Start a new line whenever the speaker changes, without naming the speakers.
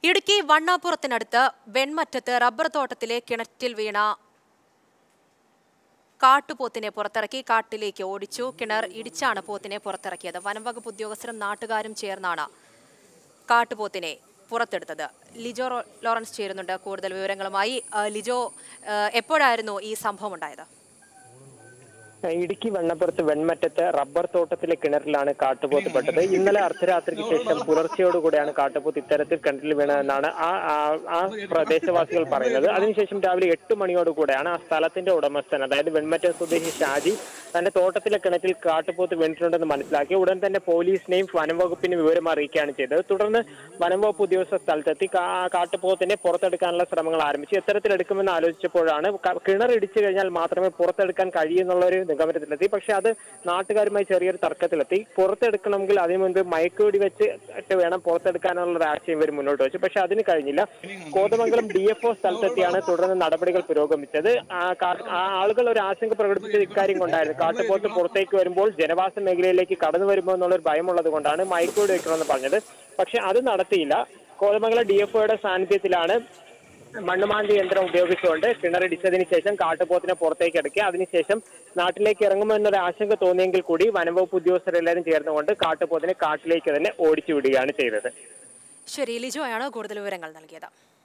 Idukki വണ്ണാപ്പുറത്തിനടുത്ത് വെൺമറ്റത്ത് rubber തോട്ടത്തിലെ കിണറ്റിൽ വീണ കാട്ടുപോത്തിനെ പുറത്തിറക്കി കാട്ടിലേക്ക് ഓടിച്ചു കിണർ ഇടിച്ചാണ് പോത്തിനെ പുറത്തിറക്കിയത് വനംവകുപ്പ് ഉദ്യോഗസ്ഥരും നാട്ടുകാരും ചേർന്നാണ് കാട്ടുപോത്തിനെ പുറത്തെടുത്തത് ലിജോ റോ- ലോറൻസ് ചേരുന്നുണ്ട് കൂടുതൽ വിവരങ്ങളുമായി ആ, ലിജോ ആ, എപ്പോഴായിരുന്നു ഈ സംഭവം ഉണ്ടായത്
ഇടുക്കി വണ്ണപ്പുറത്ത് വെൺമറ്റത്ത് റബ്ബർ തോട്ടത്തിലെ കിണറിലാണ് കാട്ടുപോത്ത് പെട്ടത് ഇന്നലെ അർദ്ധരാത്രിക്ക് ശേഷം പുലർച്ചയോടുകൂടിയാണ് കാട്ടുപോത്ത് ഇത്തരത്തിൽ കിണറ്റിൽ വീണതെന്നാണ് ആ ആ- ആ പ്രദേശവാസികൾ പറയുന്നത് അതിനുശേഷം രാവിലെ എട്ട് മണിയോടുകൂടെയാണ് ആ സ്ഥലത്തിന്റെ ഉടമസ്ഥൻ അതായത് വെൺമറ്റം സ്വദേശി ഷാജി തന്റെ തോട്ടത്തിലെ കിണറ്റിൽ കാട്ടുപോത്ത് വീണിട്ടുണ്ടെന്ന് മനസ്സിലാക്കി ഉടൻ തന്നെ പോലീസിനെയും വനം വകുപ്പിനെയും വിവരം അറിയിക്കുകയാണ് ചെയ്തത് തുടർന്ന് വനം വകുപ്പ് ഉദ്യോഗസ്ഥർ സ്ഥലത്തെത്തി കാ- കാട്ടുപോത്തിനെ പുറത്തെടുക്കാനുള്ള ശ്രമങ്ങൾ ആരംഭിച്ചു എത്തരത്തിൽ എടുക്കുമെന്ന് ആലോചിച്ചപ്പോഴാണ് ക- കിണർ ഇടിച്ചു കഴിഞ്ഞാൽ മാത്രമേ പുറത്തെടുക്കാൻ കഴിയുന്നുള്ള ഒരു നിഗമനത്തിലെത്തി പക്ഷെ അത് നാട്ടുകാരുമായി ചെറിയൊരു തർക്കത്തിലെത്തി പുറത്തെടുക്കണമെങ്കിൽ അതിനു മുൻപ് മയക്കുവെടി വെച്ച് ഇട്ട് വേണം പുറത്തെടുക്കാനുള്ള ഒരു ആശയം ഇവർ മുന്നോട്ട് വെച്ചു പക്ഷെ അതിന് കഴിഞ്ഞില്ല കോതമംഗലം ഡി എഫ് ഒ സ്ഥലത്തെത്തിയാണ് തുടർന്ന് നടപടികൾ പുരോഗമിച്ചത് ആ കാ- ആ ആളുകൾ ഒരു ആശങ്ക പ്രകടിപ്പിച്ചത് ഇക്കാര്യം കൊണ്ടായിരുന്നു കാട്ടുപോത്ത് പുറത്തേക്ക് വരുമ്പോൾ ജനവാസ മേഖലയിലേക്ക് കടന്നു വരുമോ എന്നുള്ളൊരു ഭയമുള്ളത് കൊണ്ടാണ് മയക്കുവെടി വെക്കണമെന്ന് പറഞ്ഞത് പക്ഷെ അത് നടത്തിയില്ല കോതമംഗലം ഡി എഫ് ഒയുടെ സാന്നിധ്യത്തിലാണ് മണ്ണുമാന്തി യന്ത്രം ഉപയോഗിച്ചുകൊണ്ട് കിണറിടിച്ചതിന് ശേഷം കാട്ടുപോത്തിനെ പുറത്തേക്ക് എടുക്കുക അതിനുശേഷം നാട്ടിലേക്ക് ഇറങ്ങുമെന്നൊരു ആശങ്ക തോന്നിയെങ്കിൽ കൂടി വനംവകുപ്പ് ഉദ്യോഗസ്ഥരെല്ലാവരും ചേർന്നുകൊണ്ട് കാട്ടുപോത്തിനെ കാട്ടിലേക്ക് തന്നെ ഓടിച്ചു വിടുകയാണ് ചെയ്തത്
ശരി ലിജോയാണ് കൂടുതൽ വിവരങ്ങൾ നൽകിയത്